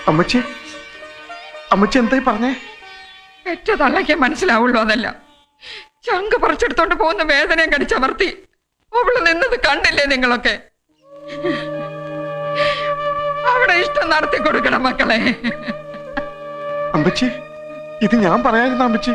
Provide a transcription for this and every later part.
അമ്മച്ചി അമ്മച്ചി എന്തായി പറഞ്ഞേ പെറ്റ തള്ളയ്ക്ക് മനസ്സിലാവുള്ളൂ അതല്ല ചങ്ക് പറിച്ചെടുത്തോണ്ട് പോകുന്ന വേദനയും കടിച്ചമർത്തി അവള് നിന്നത് കണ്ടില്ലേ നിങ്ങളൊക്കെ അവിടെ ഇഷ്ടം നടത്തി കൊടുക്കണം മക്കളെ അമ്മച്ചി ഇത് ഞാൻ പറയാതിരുന്ന അമ്മച്ചി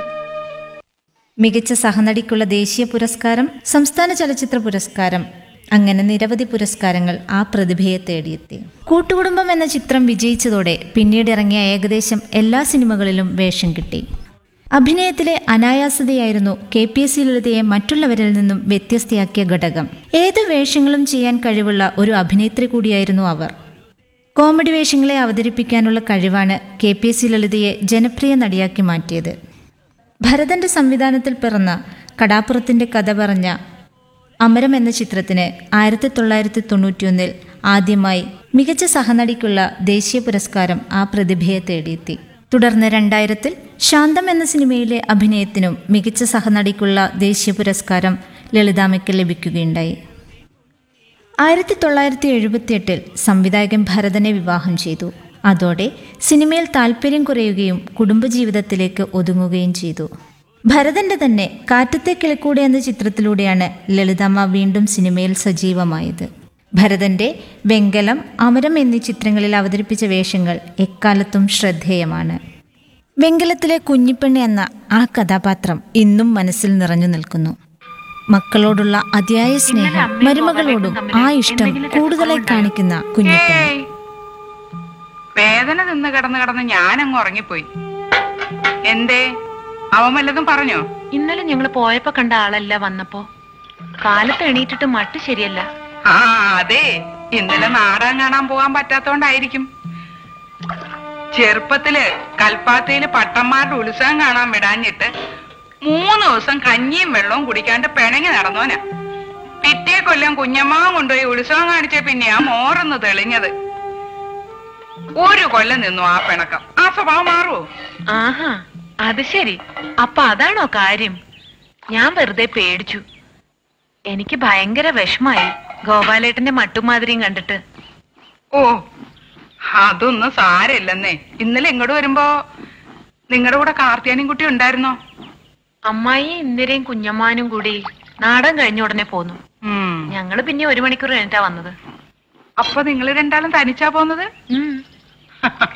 മികച്ച സഹനടിക്കുള്ള ദേശീയ പുരസ്കാരം സംസ്ഥാന ചലച്ചിത്ര പുരസ്കാരം അങ്ങനെ നിരവധി പുരസ്കാരങ്ങൾ ആ പ്രതിഭയെ തേടിയെത്തി കൂട്ടുകുടുംബം എന്ന ചിത്രം വിജയിച്ചതോടെ പിന്നീട് ഇറങ്ങിയ ഏകദേശം എല്ലാ സിനിമകളിലും വേഷം കിട്ടി അഭിനയത്തിലെ അനായാസതയായിരുന്നു കെ പി എസ് സി ലളിതയെ മറ്റുള്ളവരിൽ നിന്നും വ്യത്യസ്തയാക്കിയ ഘടകം ഏത് വേഷങ്ങളും ചെയ്യാൻ കഴിവുള്ള ഒരു അഭിനേത്രി കൂടിയായിരുന്നു അവർ കോമഡി വേഷങ്ങളെ അവതരിപ്പിക്കാനുള്ള കഴിവാണ് കെ പി എസ് സി ലളിതയെ ജനപ്രിയ നടിയാക്കി മാറ്റിയത് ഭരതന്റെ സംവിധാനത്തിൽ പിറന്ന കടാപ്പുറത്തിന്റെ കഥ പറഞ്ഞ അമരം എന്ന ചിത്രത്തിന് ആയിരത്തി തൊള്ളായിരത്തി തൊണ്ണൂറ്റിയൊന്നിൽ ആദ്യമായി മികച്ച സഹനടിക്കുള്ള ദേശീയ പുരസ്കാരം ആ പ്രതിഭയെ തേടിയെത്തി തുടർന്ന് രണ്ടായിരത്തിൽ ശാന്തം എന്ന സിനിമയിലെ അഭിനയത്തിനും മികച്ച സഹനടിക്കുള്ള ദേശീയ പുരസ്കാരം ലളിതാമയ്ക്ക് ലഭിക്കുകയുണ്ടായി ആയിരത്തി തൊള്ളായിരത്തി എഴുപത്തിയെട്ടിൽ സംവിധായകൻ ഭരതനെ വിവാഹം ചെയ്തു അതോടെ സിനിമയിൽ താല്പര്യം കുറയുകയും കുടുംബജീവിതത്തിലേക്ക് ഒതുങ്ങുകയും ചെയ്തു ഭരതന്റെ തന്നെ കാറ്റത്തെ കിളിക്കൂടെ എന്ന ചിത്രത്തിലൂടെയാണ് ലളിതമ്മ വീണ്ടും സിനിമയിൽ സജീവമായത് ഭരതന്റെ വെങ്കലം അമരം എന്നീ ചിത്രങ്ങളിൽ അവതരിപ്പിച്ച വേഷങ്ങൾ എക്കാലത്തും ശ്രദ്ധേയമാണ് വെങ്കലത്തിലെ കുഞ്ഞിപ്പെണ്ണ് എന്ന ആ കഥാപാത്രം ഇന്നും മനസ്സിൽ നിറഞ്ഞു നിൽക്കുന്നു മക്കളോടുള്ള അതിയായ സ്നേഹം മരുമകളോടും ആ ഇഷ്ടം കൂടുതലായി കാണിക്കുന്ന കുഞ്ഞിപ്പെണ്ണ് ഏയ്. വേദന നിന്ന് കിടന്ന് കിടന്ന് ഞാനങ്ങ് ഉറങ്ങിപ്പോയി എന്തേ അവൻ വല്ലതും പറഞ്ഞോ ഇന്നലെ ഞങ്ങൾ പോയപ്പോ കണ്ട ആളല്ല വന്നപ്പോ കാലത്ത് എണീറ്റിട്ട് മട്ട് ശരിയല്ല ആ അതെ ഇന്നലെ നാടകം കാണാൻ പോകാൻ പറ്റാത്തോണ്ടായിരിക്കും ചെറുപ്പത്തില് കൽപ്പാത്തയില് പട്ടന്മാരുടെ ഉത്സവം കാണാൻ വിടാഞ്ഞിട്ട് മൂന്ന് ദിവസം കഞ്ഞിയും വെള്ളവും കുടിക്കാണ്ട് പിണങ്ങി നടന്നോനാ പിറ്റേ കൊല്ലം കുഞ്ഞമ്മ കൊണ്ടുപോയി ഉത്സവം കാണിച്ച പിന്നെയാ മോറൊന്ന് തെളിഞ്ഞത് ഒരു കൊല്ലം നിന്നു ആ പിണക്കം ആ സ്വഭാവം മാറുമോ ആഹാ അത് ശരി അപ്പൊ അതാണോ കാര്യം ഞാൻ വെറുതെ പേടിച്ചു എനിക്ക് ഭയങ്കര വിഷമായി ഗോപാലേട്ടന്റെ മട്ടുമാതിരിയും കണ്ടിട്ട് ഓ അതൊന്നും സാരമില്ലെന്നേ ഇന്നലെ ഇങ്ങോട്ട് വരുമ്പോ നിങ്ങളുടെ കൂടെ കാർത്തിയാനും കുട്ടി ഉണ്ടായിരുന്നോ അമ്മായി ഇന്ദിരയും കുഞ്ഞമ്മാനും കൂടി നാടൻ കഴിഞ്ഞ ഉടനെ പോന്നു ഉം. ഞങ്ങള് പിന്നെ ഒരു മണിക്കൂർ കഴിഞ്ഞിട്ടാ വന്നത് അപ്പൊ നിങ്ങൾ രണ്ടാളും തനിച്ചാ പോന്നത് ഉം